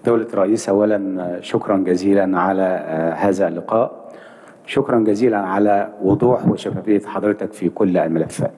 دولة الرئيس أولا شكرا جزيلا على آه، هذا اللقاء شكرا جزيلا على وضوح وشفافية حضرتك في كل الملفات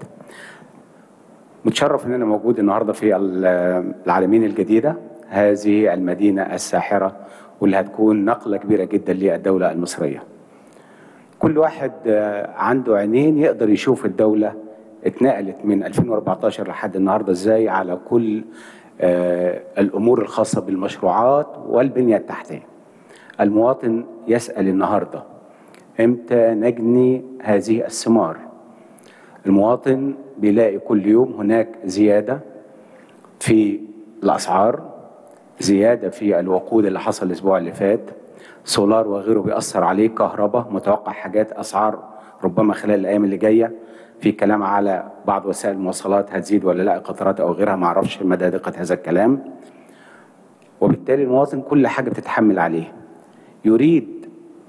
متشرف ان انا موجود النهارده في ال- العالمين الجديده هذه المدينه الساحره واللي هتكون نقله كبيره جدا للدوله المصريه. كل واحد آه، عنده عينين يقدر يشوف الدوله اتنقلت من 2014 لحد النهارده ازاي على كل آه، الامور الخاصه بالمشروعات والبنيه التحتيه. المواطن يسال النهارده امتى نجني هذه الثمار؟ المواطن بيلاقي كل يوم هناك زيادة في الأسعار زيادة في الوقود اللي حصل الأسبوع اللي فات سولار وغيره بيأثر عليه كهرباء متوقع حاجات أسعار ربما خلال الأيام اللي جاية في كلام على بعض وسائل المواصلات هتزيد ولا لا قطارات أو غيرها ما أعرفش مدى دقة هذا الكلام وبالتالي المواطن كل حاجة بتتحمل عليه يريد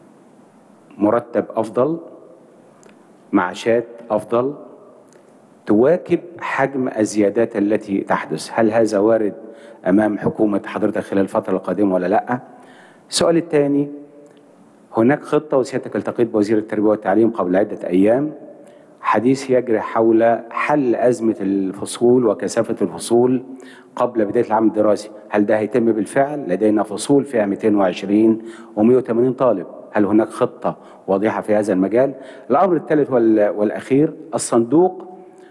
مرتب أفضل معاشات افضل تواكب حجم الزيادات التي تحدث هل هذا وارد امام حكومه حضرتك خلال الفتره القادمه ولا لا السؤال الثاني هناك خطه وسيادتك التقيت بوزير التربيه والتعليم قبل عده ايام حديث يجري حول حل ازمه الفصول وكثافه الفصول قبل بدايه العام الدراسي هل ده هيتم بالفعل لدينا فصول فيها 220 و180 طالب هل هناك خطه واضحه في هذا المجال الامر الثالث وال- والاخير الصندوق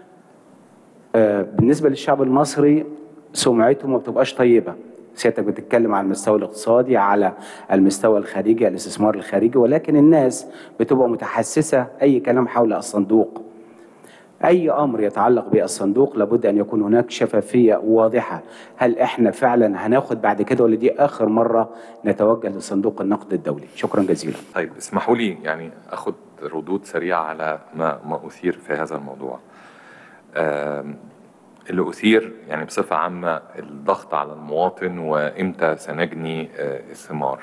آه، بالنسبه للشعب المصري سمعته ما بتبقاش طيبه سيادتك بتتكلم على المستوى الاقتصادي على المستوى الخارجي الاستثمار الخارجي ولكن الناس بتبقى متحسسه اي كلام حول الصندوق اي امر يتعلق بالصندوق لابد ان يكون هناك شفافيه واضحه هل احنا فعلا هناخد بعد كده ولا دي اخر مره نتوجه لصندوق النقد الدولي شكرا جزيلا طيب اسمحوا لي يعني اخد ردود سريعه على ما ما اثير في هذا الموضوع. آم، اللي اثير يعني بصفه عامه الضغط على المواطن وامتى سنجني آه، الثمار.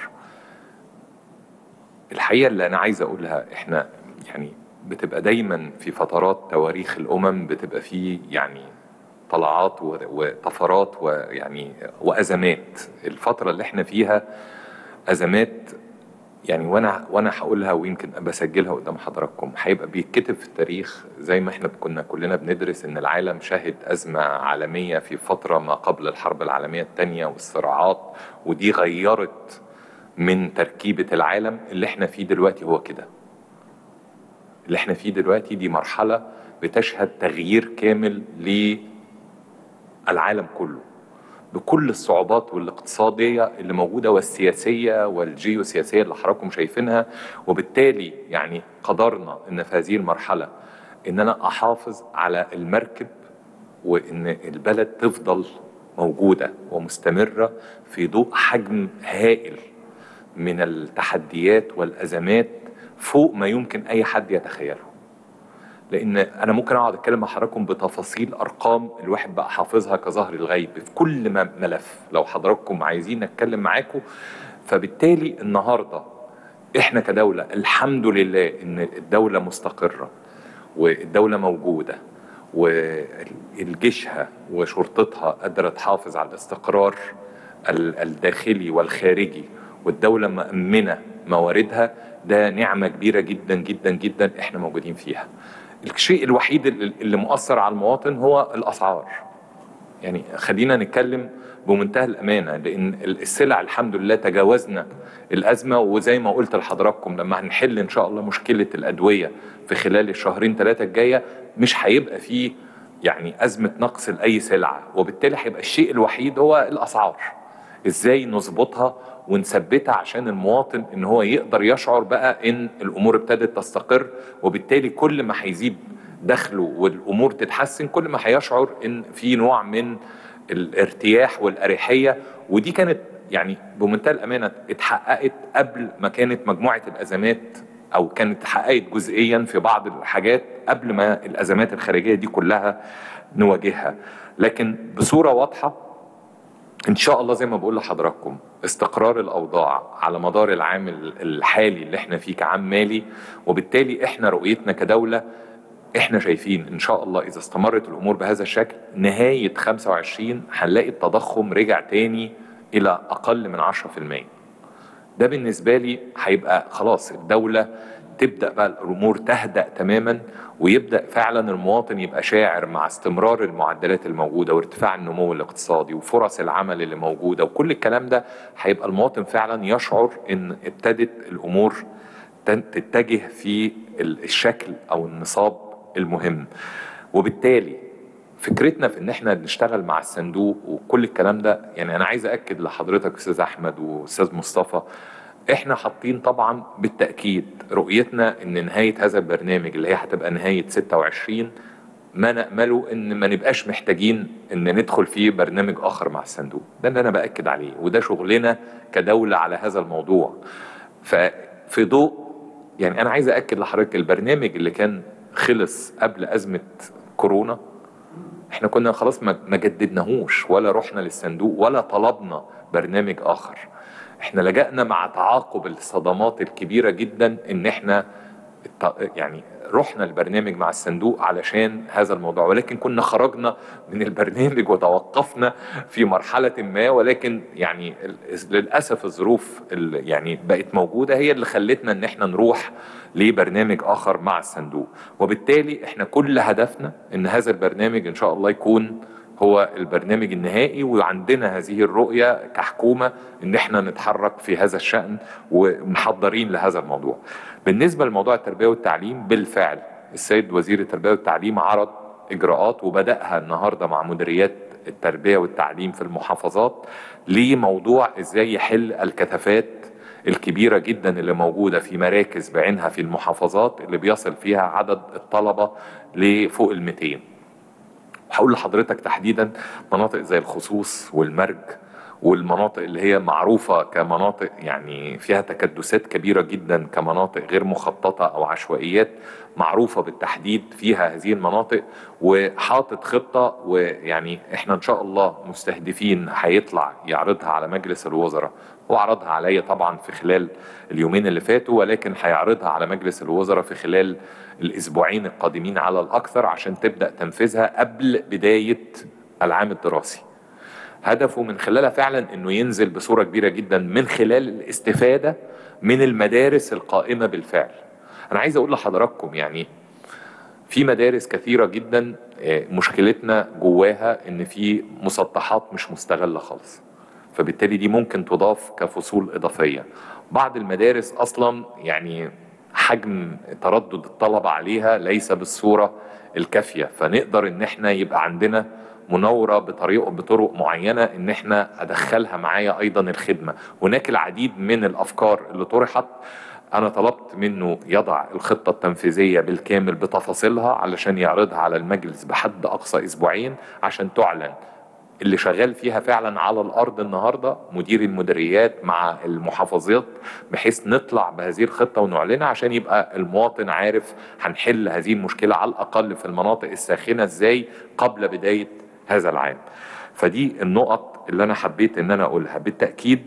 الحقيقه اللي انا عايز اقولها احنا يعني بتبقى دايما في فترات تواريخ الامم بتبقى فيه يعني طلعات و- وطفرات ويعني وازمات الفتره اللي احنا فيها ازمات يعني وانا وانا هقولها ويمكن بسجلها قدام حضراتكم هيبقى بيتكتب في التاريخ زي ما احنا كنا كلنا بندرس ان العالم شهد ازمه عالميه في فتره ما قبل الحرب العالميه الثانيه والصراعات ودي غيرت من تركيبه العالم اللي احنا فيه دلوقتي هو كده اللي احنا فيه دلوقتي دي مرحله بتشهد تغيير كامل للعالم كله بكل الصعوبات والاقتصادية اللي موجودة والسياسية والجيوسياسية اللي حضراتكم شايفينها وبالتالي يعني قدرنا ان في هذه المرحلة ان انا احافظ على المركب وان البلد تفضل موجودة ومستمرة في ضوء حجم هائل من التحديات والازمات فوق ما يمكن اي حد يتخيله لان انا ممكن اقعد اتكلم مع حضراتكم بتفاصيل ارقام الواحد بقى حافظها كظهر الغيب في كل م- ملف لو حضراتكم عايزين اتكلم معاكم فبالتالي النهارده احنا كدوله الحمد لله ان الدوله مستقره والدوله موجوده وجيشها وشرطتها قادره تحافظ على الاستقرار ال- الداخلي والخارجي والدوله مأمنه مواردها ده نعمه كبيره جدا جدا جدا احنا موجودين فيها. الشيء الوحيد اللي اللي مؤثر على المواطن هو الاسعار. يعني خلينا نتكلم بمنتهى الامانه لان السلع الحمد لله تجاوزنا الازمه وزي ما قلت لحضراتكم لما هنحل ان شاء الله مشكله الادويه في خلال الشهرين ثلاثه الجايه مش هيبقى فيه يعني ازمه نقص لاي سلعه وبالتالي هيبقى الشيء الوحيد هو الاسعار. ازاي نظبطها ونثبتها عشان المواطن ان هو يقدر يشعر بقى ان الامور ابتدت تستقر وبالتالي كل ما هيزيد دخله والامور تتحسن كل ما هيشعر ان في نوع من الارتياح والاريحيه ودي كانت يعني بمنتهى الامانه اتحققت قبل ما كانت مجموعه الازمات او كانت اتحققت جزئيا في بعض الحاجات قبل ما الازمات الخارجيه دي كلها نواجهها لكن بصوره واضحه ان شاء الله زي ما بقول لحضراتكم استقرار الاوضاع على مدار العام الحالي اللي احنا فيه كعام مالي وبالتالي احنا رؤيتنا كدوله احنا شايفين ان شاء الله اذا استمرت الامور بهذا الشكل نهايه 25 هنلاقي التضخم رجع تاني الى اقل من 10% ده بالنسبه لي هيبقى خلاص الدوله تبدا بقى الامور تهدا تماما ويبدا فعلا المواطن يبقى شاعر مع استمرار المعدلات الموجوده وارتفاع النمو الاقتصادي وفرص العمل اللي موجوده وكل الكلام ده هيبقى المواطن فعلا يشعر ان ابتدت الامور تتجه في الشكل او النصاب المهم وبالتالي فكرتنا في ان احنا نشتغل مع الصندوق وكل الكلام ده يعني انا عايز اكد لحضرتك استاذ احمد واستاذ مصطفى احنا حاطين طبعا بالتاكيد رؤيتنا ان نهايه هذا البرنامج اللي هي هتبقى نهايه 26 ما نامله ان ما نبقاش محتاجين ان ندخل في برنامج اخر مع الصندوق ده اللي انا باكد عليه وده شغلنا كدوله على هذا الموضوع ففي ضوء يعني انا عايز اكد لحضرتك البرنامج اللي كان خلص قبل ازمه كورونا احنا كنا خلاص ما جددناهوش ولا رحنا للصندوق ولا طلبنا برنامج اخر احنا لجأنا مع تعاقب الصدمات الكبيرة جدا ان احنا يعني رحنا البرنامج مع الصندوق علشان هذا الموضوع ولكن كنا خرجنا من البرنامج وتوقفنا في مرحلة ما ولكن يعني للأسف الظروف اللي يعني بقت موجودة هي اللي خلتنا ان احنا نروح لبرنامج آخر مع الصندوق وبالتالي احنا كل هدفنا ان هذا البرنامج ان شاء الله يكون هو البرنامج النهائي وعندنا هذه الرؤية كحكومة ان احنا نتحرك في هذا الشأن ومحضرين لهذا الموضوع بالنسبة لموضوع التربية والتعليم بالفعل السيد وزير التربية والتعليم عرض اجراءات وبدأها النهاردة مع مديريات التربية والتعليم في المحافظات لموضوع ازاي يحل الكثافات الكبيرة جدا اللي موجودة في مراكز بعينها في المحافظات اللي بيصل فيها عدد الطلبة لفوق ال 200 هقول لحضرتك تحديدا مناطق زي الخصوص والمرج والمناطق اللي هي معروفة كمناطق يعني فيها تكدسات كبيرة جدا كمناطق غير مخططة أو عشوائيات معروفة بالتحديد فيها هذه المناطق وحاطط خطة ويعني احنا ان شاء الله مستهدفين هيطلع يعرضها على مجلس الوزراء هو عرضها عليا طبعا في خلال اليومين اللي فاتوا ولكن هيعرضها على مجلس الوزراء في خلال الاسبوعين القادمين على الاكثر عشان تبدا تنفيذها قبل بدايه العام الدراسي. هدفه من خلالها فعلا انه ينزل بصوره كبيره جدا من خلال الاستفاده من المدارس القائمه بالفعل. انا عايز اقول لحضراتكم يعني في مدارس كثيره جدا مشكلتنا جواها ان في مسطحات مش مستغله خالص. فبالتالي دي ممكن تضاف كفصول اضافيه. بعض المدارس اصلا يعني حجم تردد الطلبة عليها ليس بالصورة الكافية فنقدر ان احنا يبقى عندنا مناورة بطريقة بطرق معينة ان احنا ادخلها معايا ايضا الخدمة هناك العديد من الافكار اللي طرحت انا طلبت منه يضع الخطة التنفيذية بالكامل بتفاصيلها علشان يعرضها على المجلس بحد اقصى اسبوعين عشان تعلن اللي شغال فيها فعلا على الارض النهارده مدير المديريات مع المحافظات بحيث نطلع بهذه الخطه ونعلنها عشان يبقى المواطن عارف هنحل هذه المشكله على الاقل في المناطق الساخنه ازاي قبل بدايه هذا العام. فدي النقط اللي انا حبيت ان انا اقولها بالتاكيد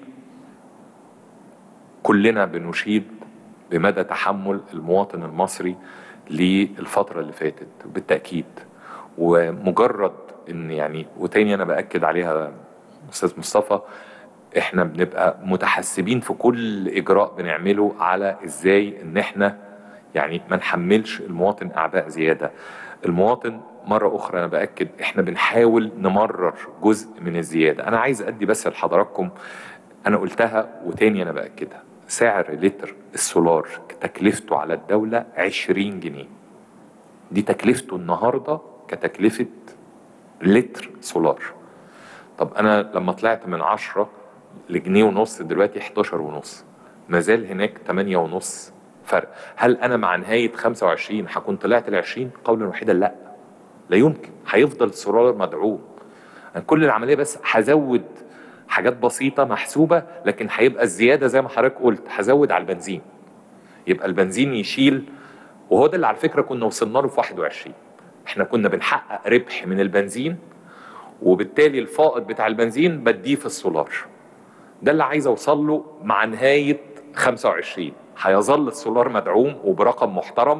كلنا بنشيد بمدى تحمل المواطن المصري للفتره اللي فاتت بالتاكيد ومجرد ان يعني وتاني انا باكد عليها استاذ مصطفى احنا بنبقى متحسبين في كل اجراء بنعمله على ازاي ان احنا يعني ما نحملش المواطن اعباء زياده المواطن مرة أخرى أنا بأكد إحنا بنحاول نمرر جزء من الزيادة أنا عايز أدي بس لحضراتكم أنا قلتها وتاني أنا بأكدها سعر لتر السولار تكلفته على الدولة 20 جنيه دي تكلفته النهاردة كتكلفة لتر سولار طب انا لما طلعت من 10 لجنيه ونص دلوقتي 11 ونص ما زال هناك 8 ونص فرق هل انا مع نهايه 25 هكون طلعت ل 20 قولا واحدا لا لا يمكن هيفضل السولار مدعوم أنا كل العمليه بس هزود حاجات بسيطه محسوبه لكن هيبقى الزياده زي ما حضرتك قلت هزود على البنزين يبقى البنزين يشيل وهو ده اللي على فكره كنا وصلنا له في 21 احنا كنا بنحقق ربح من البنزين وبالتالي الفائض بتاع البنزين بديه في السولار ده اللي عايز اوصل له مع نهايه 25 هيظل السولار مدعوم وبرقم محترم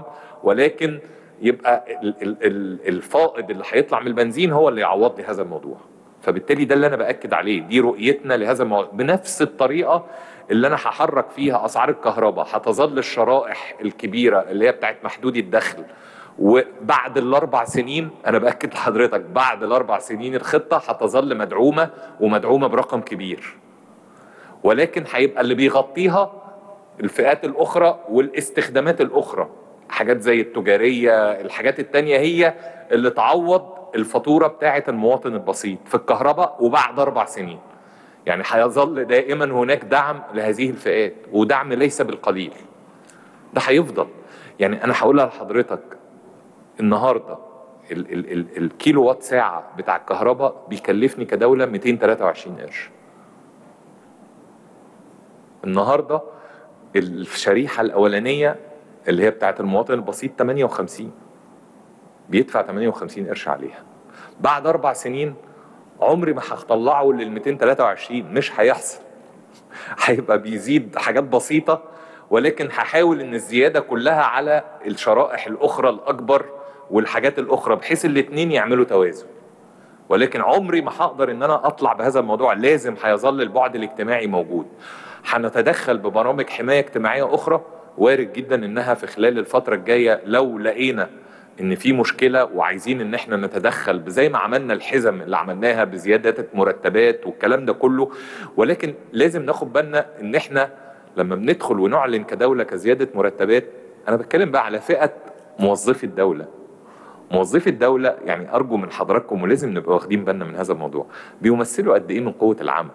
ولكن يبقى الفائض اللي هيطلع من البنزين هو اللي يعوض لي هذا الموضوع فبالتالي ده اللي انا باكد عليه دي رؤيتنا لهذا الموضوع بنفس الطريقه اللي انا هحرك فيها اسعار الكهرباء هتظل الشرائح الكبيره اللي هي بتاعت محدودي الدخل وبعد الاربع سنين انا باكد لحضرتك بعد الاربع سنين الخطه هتظل مدعومه ومدعومه برقم كبير ولكن هيبقى اللي بيغطيها الفئات الاخرى والاستخدامات الاخرى حاجات زي التجاريه الحاجات التانية هي اللي تعوض الفاتوره بتاعه المواطن البسيط في الكهرباء وبعد اربع سنين يعني هيظل دائما هناك دعم لهذه الفئات ودعم ليس بالقليل ده هيفضل يعني انا هقولها لحضرتك النهارده ال ال ال الكيلو وات ساعه بتاع الكهرباء بيكلفني كدوله 223 قرش النهارده الشريحه الاولانيه اللي هي بتاعت المواطن البسيط 58 بيدفع 58 قرش عليها بعد اربع سنين عمري ما هطلعه لل 223 مش هيحصل هيبقى بيزيد حاجات بسيطه ولكن هحاول ان الزياده كلها على الشرائح الاخرى الاكبر والحاجات الاخرى بحيث الاثنين يعملوا توازن ولكن عمري ما هقدر ان انا اطلع بهذا الموضوع لازم هيظل البعد الاجتماعي موجود هنتدخل ببرامج حمايه اجتماعيه اخرى وارد جدا انها في خلال الفتره الجايه لو لقينا ان في مشكله وعايزين ان احنا نتدخل زي ما عملنا الحزم اللي عملناها بزياده مرتبات والكلام ده كله ولكن لازم ناخد بالنا ان احنا لما بندخل ونعلن كدوله كزياده مرتبات انا بتكلم بقى على فئه موظفي الدوله موظفي الدوله يعني ارجو من حضراتكم ولازم نبقى واخدين بالنا من هذا الموضوع بيمثلوا قد ايه من قوه العمل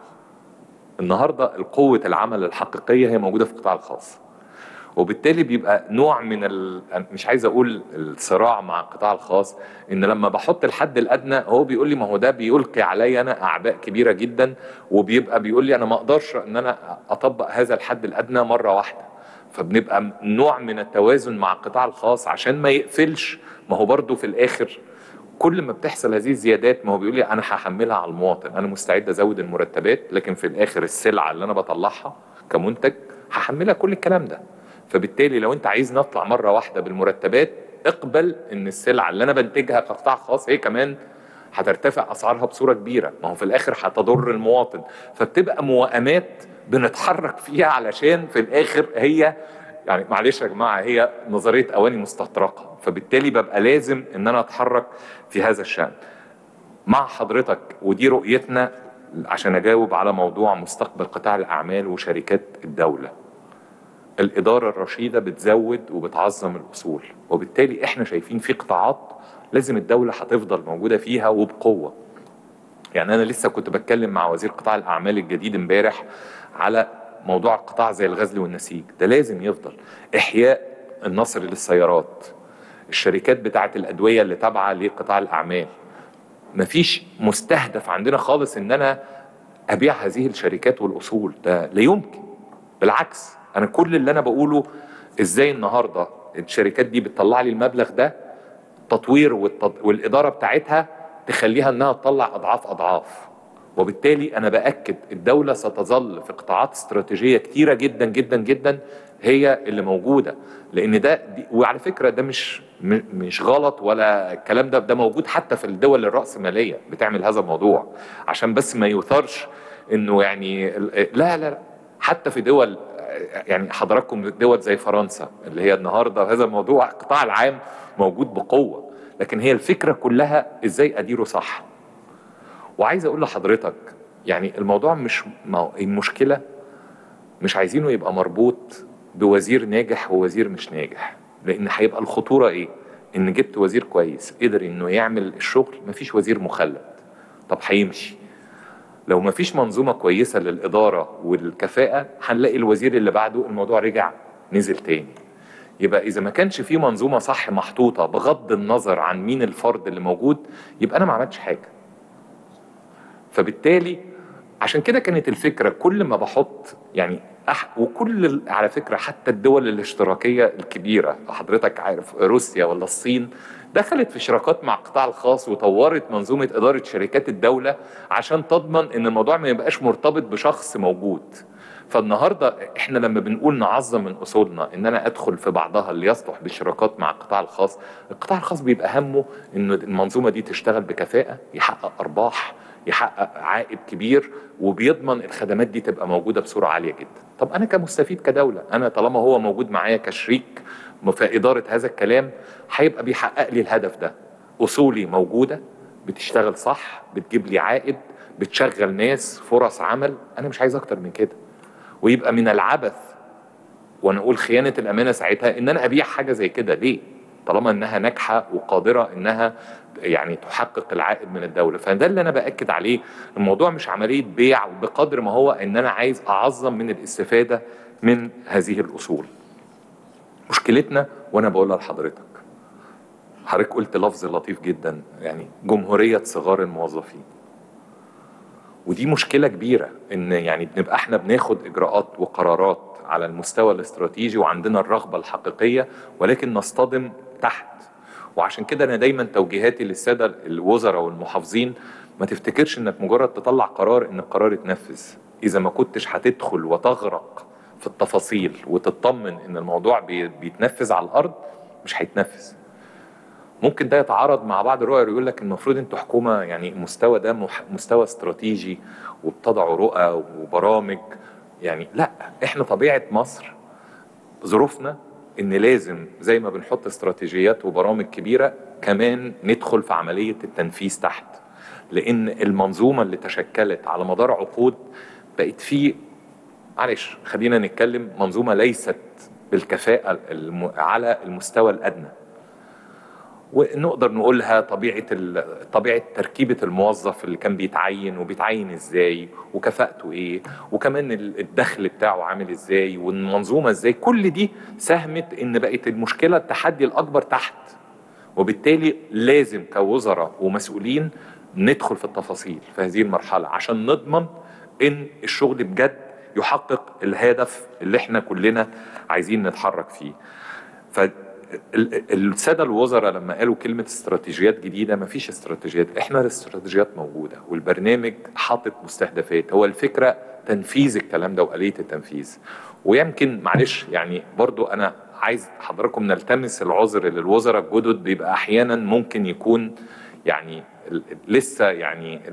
النهارده القوه العمل الحقيقيه هي موجوده في القطاع الخاص وبالتالي بيبقى نوع من ال... مش عايز اقول الصراع مع القطاع الخاص ان لما بحط الحد الادنى هو بيقول لي ما هو ده بيلقي عليا انا اعباء كبيره جدا وبيبقى بيقول لي انا ما اقدرش ان انا اطبق هذا الحد الادنى مره واحده فبنبقى نوع من التوازن مع القطاع الخاص عشان ما يقفلش ما هو برضه في الاخر كل ما بتحصل هذه الزيادات ما هو بيقول لي انا هحملها على المواطن انا مستعد ازود المرتبات لكن في الاخر السلعه اللي انا بطلعها كمنتج هحملها كل الكلام ده فبالتالي لو انت عايز نطلع مره واحده بالمرتبات اقبل ان السلعه اللي انا بنتجها كقطاع خاص هي كمان هترتفع اسعارها بصوره كبيره ما هو في الاخر هتضر المواطن فبتبقى موائمات بنتحرك فيها علشان في الاخر هي يعني معلش يا جماعه هي نظريه اواني مستطرقه فبالتالي ببقى لازم ان انا اتحرك في هذا الشان مع حضرتك ودي رؤيتنا عشان اجاوب على موضوع مستقبل قطاع الاعمال وشركات الدوله الإدارة الرشيدة بتزود وبتعظم الأصول وبالتالي إحنا شايفين في قطاعات لازم الدولة هتفضل موجودة فيها وبقوة يعني أنا لسه كنت بتكلم مع وزير قطاع الأعمال الجديد امبارح على موضوع القطاع زي الغزل والنسيج ده لازم يفضل إحياء النصر للسيارات الشركات بتاعة الأدوية اللي تابعة لقطاع الأعمال مفيش مستهدف عندنا خالص إن أنا أبيع هذه الشركات والأصول ده لا يمكن بالعكس انا كل اللي انا بقوله ازاي النهارده الشركات دي بتطلع لي المبلغ ده تطوير والتط... والاداره بتاعتها تخليها انها تطلع اضعاف اضعاف وبالتالي انا باكد الدوله ستظل في قطاعات استراتيجيه كتيره جدا جدا جدا هي اللي موجوده لان ده دي وعلى فكره ده مش مش غلط ولا الكلام ده ده موجود حتى في الدول الراسماليه بتعمل هذا الموضوع عشان بس ما يثارش انه يعني لا لا لا حتى في دول يعني حضراتكم دول زي فرنسا اللي هي النهارده هذا الموضوع القطاع العام موجود بقوه لكن هي الفكره كلها ازاي اديره صح وعايز اقول لحضرتك يعني الموضوع مش المشكله مش عايزينه يبقى مربوط بوزير ناجح ووزير مش ناجح لان هيبقى الخطوره ايه ان جبت وزير كويس قدر انه يعمل الشغل مفيش وزير مخلد طب هيمشي لو ما فيش منظومة كويسة للإدارة والكفاءة هنلاقي الوزير اللي بعده الموضوع رجع نزل تاني يبقى إذا ما كانش في منظومة صح محطوطة بغض النظر عن مين الفرد اللي موجود يبقى أنا ما عملتش حاجة فبالتالي عشان كده كانت الفكرة كل ما بحط يعني أح وكل على فكرة حتى الدول الاشتراكية الكبيرة حضرتك عارف روسيا ولا الصين دخلت في شراكات مع القطاع الخاص وطورت منظومة إدارة شركات الدولة عشان تضمن إن الموضوع ما يبقاش مرتبط بشخص موجود فالنهارده احنا لما بنقول نعظم من اصولنا ان انا ادخل في بعضها اللي يصلح بالشراكات مع القطاع الخاص، القطاع الخاص بيبقى همه ان المنظومه دي تشتغل بكفاءه، يحقق ارباح، يحقق عائد كبير وبيضمن الخدمات دي تبقى موجوده بصوره عاليه جدا طب انا كمستفيد كدوله انا طالما هو موجود معايا كشريك في اداره هذا الكلام هيبقى بيحقق لي الهدف ده اصولي موجوده بتشتغل صح بتجيب لي عائد بتشغل ناس فرص عمل انا مش عايز اكتر من كده ويبقى من العبث وانا اقول خيانه الامانه ساعتها ان انا ابيع حاجه زي كده ليه طالما انها ناجحه وقادره انها يعني تحقق العائد من الدوله فده اللي انا باكد عليه الموضوع مش عمليه بيع بقدر ما هو ان انا عايز اعظم من الاستفاده من هذه الاصول مشكلتنا وانا بقولها لحضرتك حضرتك قلت لفظ لطيف جدا يعني جمهوريه صغار الموظفين ودي مشكله كبيره ان يعني بنبقى احنا بناخد اجراءات وقرارات على المستوى الاستراتيجي وعندنا الرغبه الحقيقيه ولكن نصطدم تحت وعشان كده انا دايما توجيهاتي للساده الوزراء والمحافظين ما تفتكرش انك مجرد تطلع قرار ان القرار يتنفذ اذا ما كنتش هتدخل وتغرق في التفاصيل وتطمن ان الموضوع بيتنفذ على الارض مش هيتنفذ ممكن ده يتعارض مع بعض الرؤى يقول لك المفروض انتوا حكومه يعني المستوى ده مستوى استراتيجي وبتضعوا رؤى وبرامج يعني لا احنا طبيعه مصر ظروفنا ان لازم زي ما بنحط استراتيجيات وبرامج كبيره كمان ندخل في عمليه التنفيذ تحت لان المنظومه اللي تشكلت على مدار عقود بقت في معلش خلينا نتكلم منظومه ليست بالكفاءه على المستوى الادنى ونقدر نقولها طبيعه طبيعه تركيبه الموظف اللي كان بيتعين وبيتعين ازاي وكفاءته ايه وكمان الدخل بتاعه عامل ازاي والمنظومه ازاي كل دي ساهمت ان بقت المشكله التحدي الاكبر تحت وبالتالي لازم كوزراء ومسؤولين ندخل في التفاصيل في هذه المرحله عشان نضمن ان الشغل بجد يحقق الهدف اللي احنا كلنا عايزين نتحرك فيه ف الساده الوزراء لما قالوا كلمه استراتيجيات جديده ما فيش استراتيجيات احنا الاستراتيجيات موجوده والبرنامج حاطط مستهدفات هو الفكره تنفيذ الكلام ده واليه التنفيذ ويمكن معلش يعني برضو انا عايز حضراتكم نلتمس العذر للوزراء الجدد بيبقى احيانا ممكن يكون يعني لسه يعني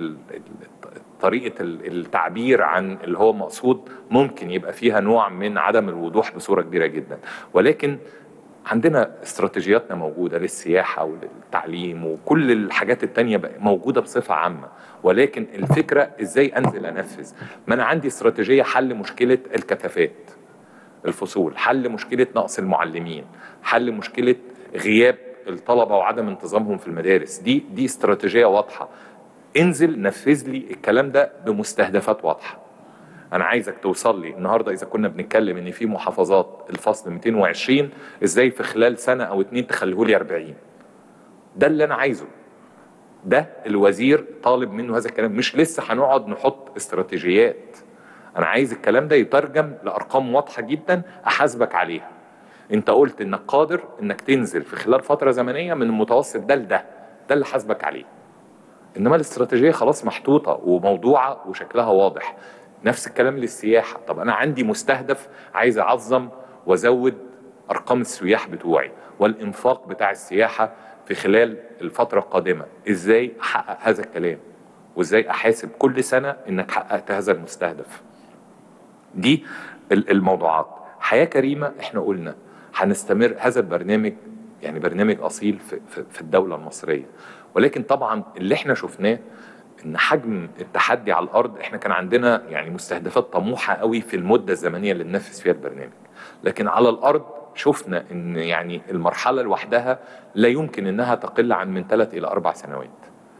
طريقه التعبير عن اللي هو مقصود ممكن يبقى فيها نوع من عدم الوضوح بصوره كبيره جدا ولكن عندنا استراتيجياتنا موجودة للسياحة وللتعليم وكل الحاجات التانية موجودة بصفة عامة ولكن الفكرة ازاي انزل انفذ ما انا عندي استراتيجية حل مشكلة الكثافات الفصول حل مشكلة نقص المعلمين حل مشكلة غياب الطلبة وعدم انتظامهم في المدارس دي دي استراتيجية واضحة انزل نفذ لي الكلام ده بمستهدفات واضحه انا عايزك توصل لي النهارده اذا كنا بنتكلم ان في محافظات الفصل 220 ازاي في خلال سنه او اتنين تخليه لي 40 ده اللي انا عايزه ده الوزير طالب منه هذا الكلام مش لسه هنقعد نحط استراتيجيات انا عايز الكلام ده يترجم لارقام واضحه جدا احاسبك عليها انت قلت انك قادر انك تنزل في خلال فتره زمنيه من المتوسط ده لده ده اللي حاسبك عليه انما الاستراتيجيه خلاص محطوطه وموضوعه وشكلها واضح نفس الكلام للسياحه طب انا عندي مستهدف عايز اعظم وازود ارقام السياح بتوعي والانفاق بتاع السياحه في خلال الفتره القادمه ازاي احقق هذا الكلام وازاي احاسب كل سنه انك حققت هذا المستهدف دي الموضوعات حياه كريمه احنا قلنا هنستمر هذا البرنامج يعني برنامج اصيل في, في الدوله المصريه ولكن طبعا اللي احنا شفناه ان حجم التحدي على الارض احنا كان عندنا يعني مستهدفات طموحه قوي في المده الزمنيه اللي ننفذ فيها البرنامج لكن على الارض شفنا ان يعني المرحله لوحدها لا يمكن انها تقل عن من ثلاث الى اربع سنوات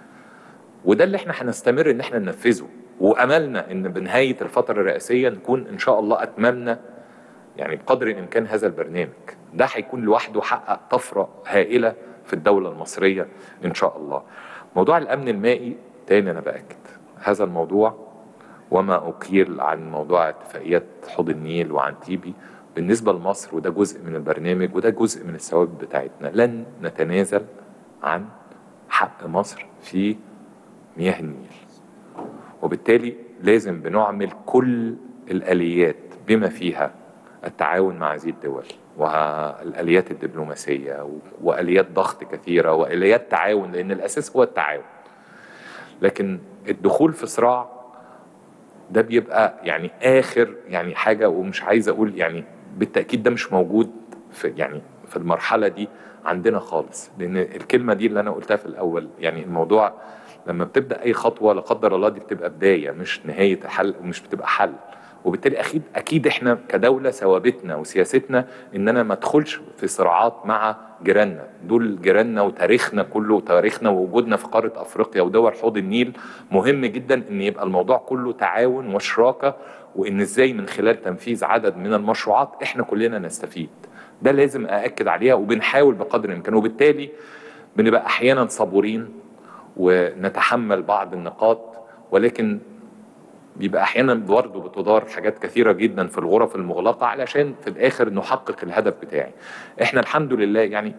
وده اللي احنا هنستمر ان احنا ننفذه واملنا ان بنهايه الفتره الرئاسيه نكون ان شاء الله اتممنا يعني بقدر الامكان هذا البرنامج ده هيكون لوحده حقق طفره هائله في الدوله المصريه ان شاء الله موضوع الامن المائي تاني انا باكد هذا الموضوع وما اقيل عن موضوع اتفاقيات حوض النيل وعن تيبي بالنسبه لمصر وده جزء من البرنامج وده جزء من الثوابت بتاعتنا لن نتنازل عن حق مصر في مياه النيل وبالتالي لازم بنعمل كل الاليات بما فيها التعاون مع هذه الدول والاليات الدبلوماسيه واليات ضغط كثيره واليات تعاون لان الاساس هو التعاون لكن الدخول في صراع ده بيبقى يعني اخر يعني حاجه ومش عايز اقول يعني بالتاكيد ده مش موجود في يعني في المرحله دي عندنا خالص لان الكلمه دي اللي انا قلتها في الاول يعني الموضوع لما بتبدا اي خطوه لا قدر الله دي بتبقى بدايه مش نهايه حل ومش بتبقى حل وبالتالي اكيد اكيد احنا كدوله ثوابتنا وسياستنا اننا ما ادخلش في صراعات مع جيراننا دول جيراننا وتاريخنا كله وتاريخنا ووجودنا في قاره افريقيا ودول حوض النيل مهم جدا ان يبقى الموضوع كله تعاون وشراكه وان ازاي من خلال تنفيذ عدد من المشروعات احنا كلنا نستفيد ده لازم ااكد عليها وبنحاول بقدر الامكان وبالتالي بنبقى احيانا صبورين ونتحمل بعض النقاط ولكن بيبقى احيانا برضه بتدار حاجات كثيره جدا في الغرف المغلقه علشان في الاخر نحقق الهدف بتاعي احنا الحمد لله يعني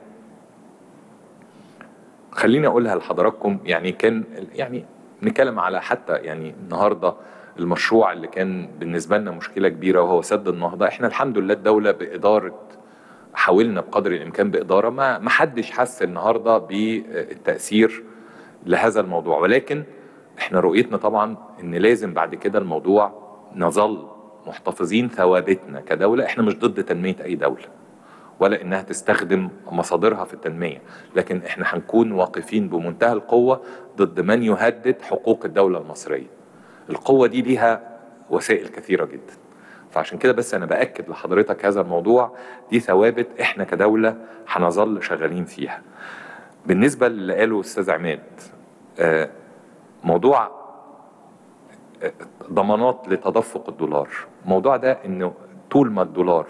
خليني اقولها لحضراتكم يعني كان يعني نتكلم على حتى يعني النهارده المشروع اللي كان بالنسبه لنا مشكله كبيره وهو سد النهضه احنا الحمد لله الدوله باداره حاولنا بقدر الامكان باداره ما ما حدش حس النهارده بالتاثير لهذا الموضوع ولكن احنا رؤيتنا طبعا ان لازم بعد كده الموضوع نظل محتفظين ثوابتنا كدوله احنا مش ضد تنميه اي دوله ولا انها تستخدم مصادرها في التنميه لكن احنا هنكون واقفين بمنتهى القوه ضد من يهدد حقوق الدوله المصريه القوه دي ليها وسائل كثيره جدا فعشان كده بس انا باكد لحضرتك هذا الموضوع دي ثوابت احنا كدوله هنظل شغالين فيها بالنسبه اللي قاله استاذ عماد آه موضوع ضمانات لتدفق الدولار الموضوع ده انه طول ما الدولار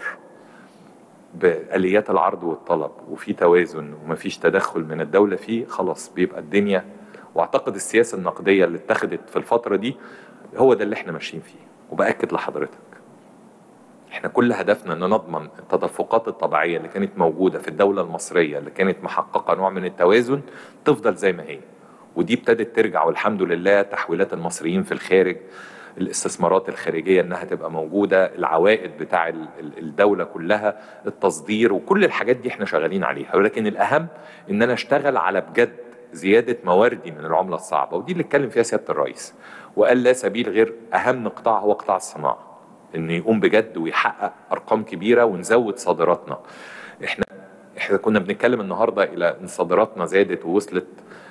باليات العرض والطلب وفي توازن ومفيش تدخل من الدوله فيه خلاص بيبقى الدنيا واعتقد السياسه النقديه اللي اتخذت في الفتره دي هو ده اللي احنا ماشيين فيه وباكد لحضرتك احنا كل هدفنا ان نضمن التدفقات الطبيعيه اللي كانت موجوده في الدوله المصريه اللي كانت محققه نوع من التوازن تفضل زي ما هي ودي ابتدت ترجع والحمد لله تحويلات المصريين في الخارج الاستثمارات الخارجية انها تبقى موجودة العوائد بتاع الدولة كلها التصدير وكل الحاجات دي احنا شغالين عليها ولكن الاهم ان انا اشتغل على بجد زيادة مواردي من العملة الصعبة ودي اللي اتكلم فيها سيادة الرئيس وقال لا سبيل غير اهم قطاع هو قطاع الصناعة انه يقوم بجد ويحقق ارقام كبيرة ونزود صادراتنا احنا احنا كنا بنتكلم النهاردة الى ان صادراتنا زادت ووصلت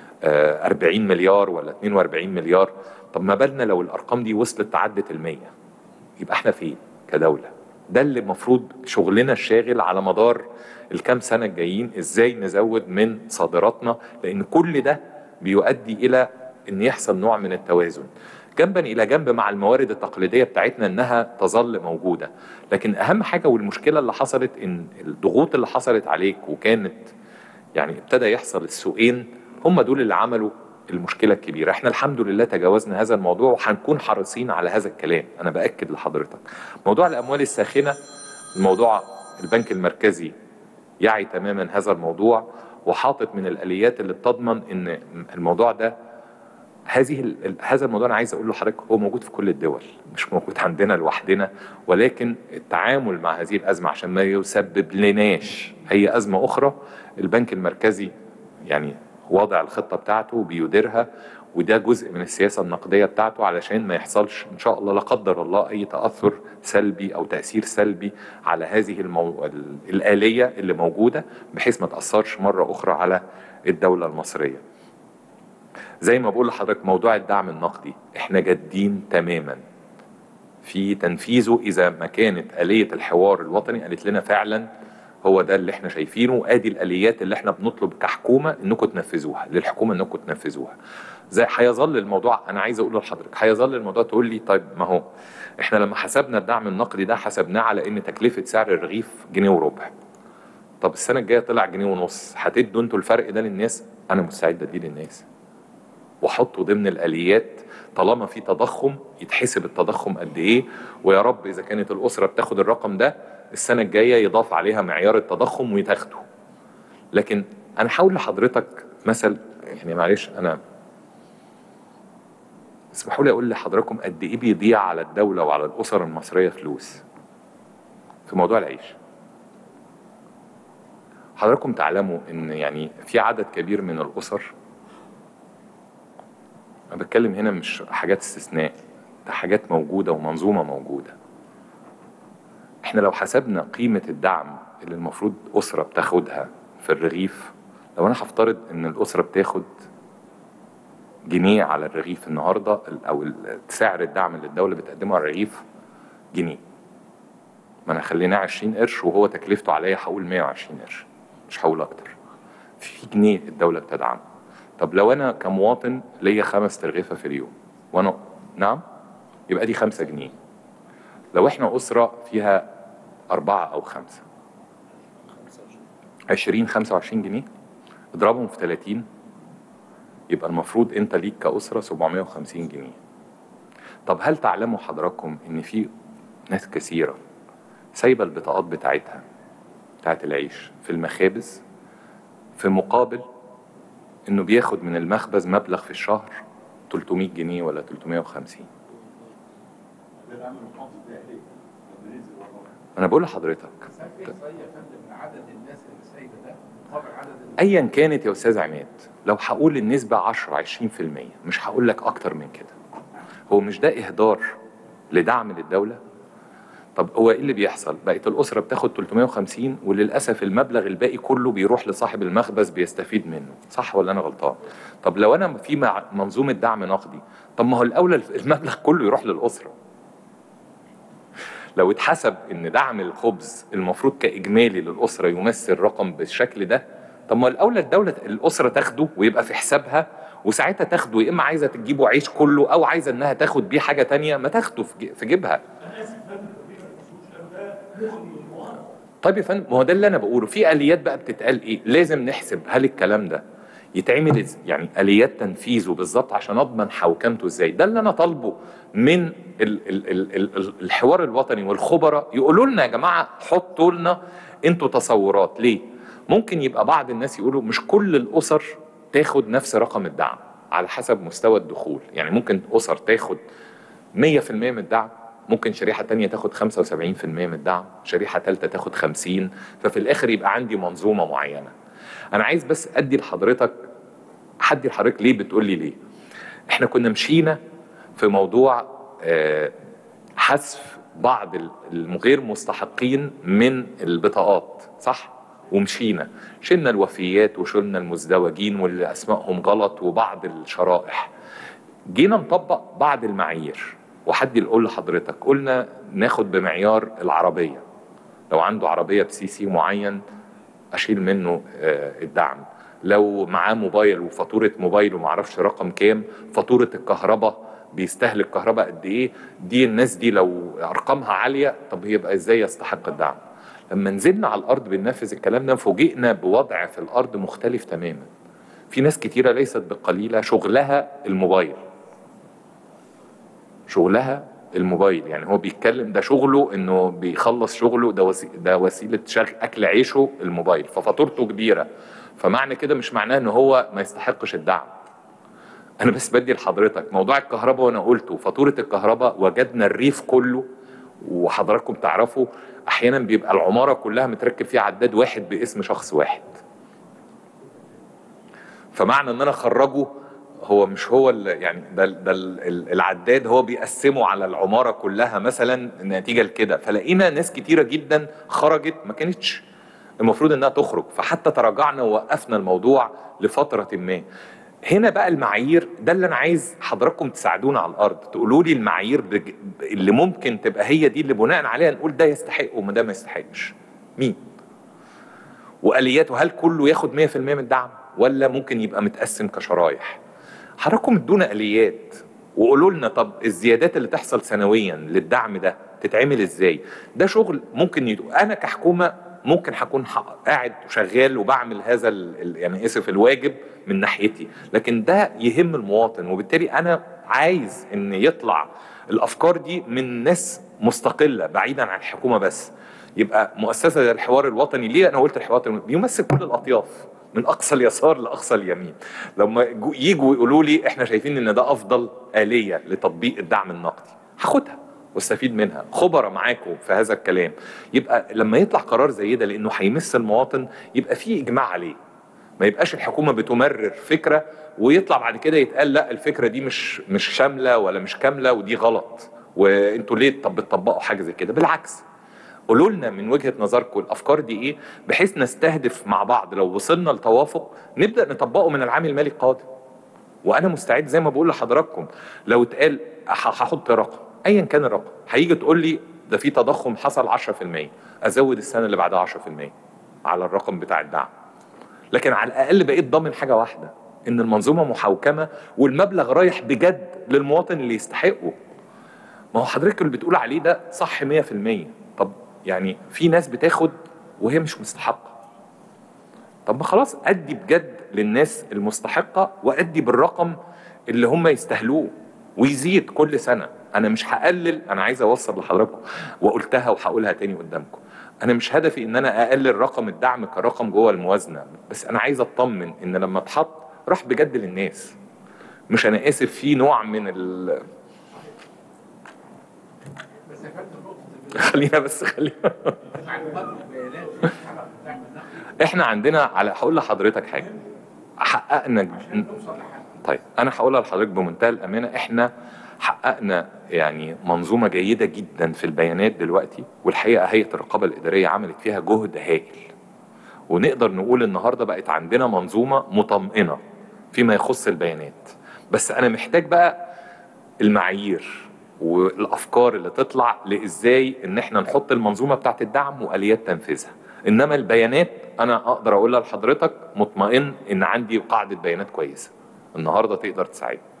40 مليار ولا 42 مليار طب ما بالنا لو الارقام دي وصلت تعدت ال 100 يبقى احنا فين كدوله ده اللي المفروض شغلنا الشاغل على مدار الكام سنه الجايين ازاي نزود من صادراتنا لان كل ده بيؤدي الى ان يحصل نوع من التوازن جنبا الى جنب مع الموارد التقليديه بتاعتنا انها تظل موجوده لكن اهم حاجه والمشكله اللي حصلت ان الضغوط اللي حصلت عليك وكانت يعني ابتدى يحصل السوقين هم دول اللي عملوا المشكله الكبيره احنا الحمد لله تجاوزنا هذا الموضوع وهنكون حريصين على هذا الكلام انا باكد لحضرتك موضوع الاموال الساخنه الموضوع البنك المركزي يعي تماما هذا الموضوع وحاطط من الاليات اللي بتضمن ان الموضوع ده هذه هذا الموضوع انا عايز اقول لحضرتك هو موجود في كل الدول مش موجود عندنا لوحدنا ولكن التعامل مع هذه الازمه عشان ما يسبب لناش اي ازمه اخرى البنك المركزي يعني وضع الخطه بتاعته وبيديرها وده جزء من السياسه النقديه بتاعته علشان ما يحصلش ان شاء الله لا قدر الله اي تاثر سلبي او تاثير سلبي على هذه المو... الاليه اللي موجوده بحيث ما تاثرش مره اخرى على الدوله المصريه. زي ما بقول لحضرتك موضوع الدعم النقدي احنا جادين تماما في تنفيذه اذا ما كانت اليه الحوار الوطني قالت لنا فعلا هو ده اللي احنا شايفينه وادي الاليات اللي احنا بنطلب كحكومه انكم تنفذوها للحكومه انكم تنفذوها زي هيظل الموضوع انا عايز اقول لحضرتك هيظل الموضوع تقول لي طيب ما هو احنا لما حسبنا الدعم النقدي ده حسبناه على ان تكلفه سعر الرغيف جنيه وربع طب السنه الجايه طلع جنيه ونص هتدوا انتوا الفرق ده للناس انا مستعد اديه للناس واحطه ضمن الاليات طالما في تضخم يتحسب التضخم قد ايه ويا رب اذا كانت الاسره بتاخد الرقم ده السنه الجايه يضاف عليها معيار التضخم ويتاخده لكن انا هقول لحضرتك مثل يعني معلش انا اسمحوا لي اقول لحضراتكم قد ايه بيضيع على الدوله وعلى الاسر المصريه فلوس في موضوع العيش حضراتكم تعلموا ان يعني في عدد كبير من الاسر انا بتكلم هنا مش حاجات استثناء ده حاجات موجوده ومنظومه موجوده احنا لو حسبنا قيمه الدعم اللي المفروض اسره بتاخدها في الرغيف لو انا هفترض ان الاسره بتاخد جنيه على الرغيف النهارده او سعر الدعم اللي الدوله بتقدمه على الرغيف جنيه ما انا خليناه 20 قرش وهو تكلفته عليا هقول 120 قرش مش هقول اكتر في جنيه الدوله بتدعمه طب لو انا كمواطن ليا خمس ترغيفه في اليوم وانا نعم يبقى دي خمسة جنيه لو احنا اسره فيها أربعة أو خمسة عشرين خمسة وعشرين جنيه اضربهم في 30 يبقى المفروض انت ليك كأسرة 750 جنيه طب هل تعلموا حضراتكم ان في ناس كثيرة سايبة البطاقات بتاعتها بتاعت العيش في المخابز في مقابل انه بياخد من المخبز مبلغ في الشهر 300 جنيه ولا 350 انا بقول لحضرتك ايا كانت يا استاذ عماد لو هقول النسبه 10 20% مش هقول لك اكتر من كده هو مش ده اهدار لدعم للدوله طب هو ايه اللي بيحصل بقت الاسره بتاخد 350 وللاسف المبلغ الباقي كله بيروح لصاحب المخبز بيستفيد منه صح ولا انا غلطان طب لو انا في مع- منظومه دعم نقدي طب ما هو الاولى المبلغ كله يروح للاسره لو اتحسب ان دعم الخبز المفروض كاجمالي للاسره يمثل رقم بالشكل ده طب ما الاولى الدوله الاسره تاخده ويبقى في حسابها وساعتها تاخده يا اما عايزه تجيبه عيش كله او عايزه انها تاخد بيه حاجه تانية ما تاخده في ج- في جيبها طيب يا فندم ما هو ده اللي انا بقوله في اليات بقى بتتقال ايه لازم نحسب هل الكلام ده يتعمل إز- يعني اليات تنفيذه بالظبط عشان اضمن حوكمته ازاي ده اللي انا طالبه من ال ال ال ال ال الحوار الوطني والخبراء يقولوا لنا يا جماعه حطوا لنا انتوا تصورات ليه ممكن يبقى بعض الناس يقولوا مش كل الاسر تاخد نفس رقم الدعم على حسب مستوى الدخول يعني ممكن اسر تاخد 100% من الدعم ممكن شريحة تانية تاخد 75% من الدعم شريحة تالتة تاخد 50 ففي الآخر يبقى عندي منظومة معينة أنا عايز بس أدي لحضرتك حدي لحضرتك ليه بتقول لي ليه احنا كنا مشينا في موضوع آه، حذف بعض الغير مستحقين من البطاقات صح ومشينا شلنا الوفيات وشلنا المزدوجين واللي اسمائهم غلط وبعض الشرائح جينا نطبق بعض المعايير وحد يقول لحضرتك قلنا ناخد بمعيار العربيه لو عنده عربيه بسي سي معين اشيل منه آه، الدعم لو معاه موبايل وفاتوره موبايله معرفش رقم كام فاتوره الكهرباء بيستهلك كهرباء قد ايه دي الناس دي لو ارقامها عاليه طب يبقى ازاي يستحق الدعم لما نزلنا على الارض بننفذ الكلام ده فوجئنا بوضع في الارض مختلف تماما في ناس كتيره ليست بقليله شغلها الموبايل شغلها الموبايل يعني هو بيتكلم ده شغله انه بيخلص شغله ده وسي ده وسيله شغل اكل عيشه الموبايل ففاتورته كبيره فمعنى كده مش معناه ان هو ما يستحقش الدعم انا بس بدي لحضرتك موضوع الكهرباء وانا قلته فاتوره الكهرباء وجدنا الريف كله وحضراتكم تعرفوا احيانا بيبقى العماره كلها متركب فيها عداد واحد باسم شخص واحد فمعنى ان انا اخرجه هو مش هو ال- يعني ده ده ال- ال- العداد هو بيقسمه على العماره كلها مثلا نتيجه لكده فلقينا ناس كتيره جدا خرجت ما كانتش المفروض انها تخرج فحتى تراجعنا ووقفنا الموضوع لفتره ما هنا بقى المعايير ده اللي انا عايز حضراتكم تساعدونا على الارض تقولوا لي المعايير بج... اللي ممكن تبقى هي دي اللي بناء عليها نقول ده يستحق وما ده ما يستحقش مين والياته هل كله ياخد 100% من الدعم ولا ممكن يبقى متقسم كشرايح حضراتكم ادونا اليات وقولوا لنا طب الزيادات اللي تحصل سنويا للدعم ده تتعمل ازاي ده شغل ممكن يدو انا كحكومه ممكن هكون ح- قاعد وشغال وبعمل هذا ال... ال- يعني اسف الواجب من ناحيتي لكن ده يهم المواطن وبالتالي انا عايز ان يطلع الافكار دي من ناس مستقله بعيدا عن الحكومه بس يبقى مؤسسه زي الحوار الوطني ليه انا قلت الحوار الوطني بيمثل كل الاطياف من اقصى اليسار لاقصى اليمين لما يجوا- يجوا يقولوا لي احنا شايفين ان ده افضل اليه لتطبيق الدعم النقدي هاخدها واستفيد منها خبراء معاكم في هذا الكلام يبقى لما يطلع قرار زي ده لانه هيمس المواطن يبقى في اجماع عليه ما يبقاش الحكومه بتمرر فكره ويطلع بعد كده يتقال لا الفكره دي مش مش شامله ولا مش كامله ودي غلط وانتوا ليه طب بتطبقوا حاجه زي كده بالعكس قولوا لنا من وجهه نظركم الافكار دي ايه بحيث نستهدف مع بعض لو وصلنا لتوافق نبدا نطبقه من العام المالي القادم وانا مستعد زي ما بقول لحضراتكم لو اتقال هحط رقم ايا كان الرقم هيجي تقول لي ده في تضخم حصل 10% ازود السنه اللي بعدها 10% على الرقم بتاع الدعم لكن على الاقل بقيت ضامن حاجه واحده ان المنظومه محوكمه والمبلغ رايح بجد للمواطن اللي يستحقه ما هو حضرتك اللي بتقول عليه ده صح 100% طب يعني في ناس بتاخد وهي مش مستحقه طب ما خلاص ادي بجد للناس المستحقه وادي بالرقم اللي هم يستاهلوه ويزيد كل سنه انا مش هقلل انا عايز اوصل لحضراتكم وقلتها وهقولها تاني قدامكم انا مش هدفي ان انا اقلل رقم الدعم كرقم جوه الموازنه بس انا عايز اطمن ان لما اتحط راح بجد للناس مش انا اسف في نوع من ال خلينا بس خلينا احنا عندنا على هقول لحضرتك حاجه حققنا طيب انا هقولها لحضرتك بمنتهى الامانه احنا حققنا يعني منظومه جيده جدا في البيانات دلوقتي والحقيقه هيئه الرقابه الاداريه عملت فيها جهد هائل ونقدر نقول النهارده بقت عندنا منظومه مطمئنه فيما يخص البيانات بس انا محتاج بقى المعايير والافكار اللي تطلع لازاي ان احنا نحط المنظومه بتاعت الدعم واليات تنفيذها انما البيانات انا اقدر اقولها لحضرتك مطمئن ان عندي قاعده بيانات كويسه النهارده تقدر تساعدني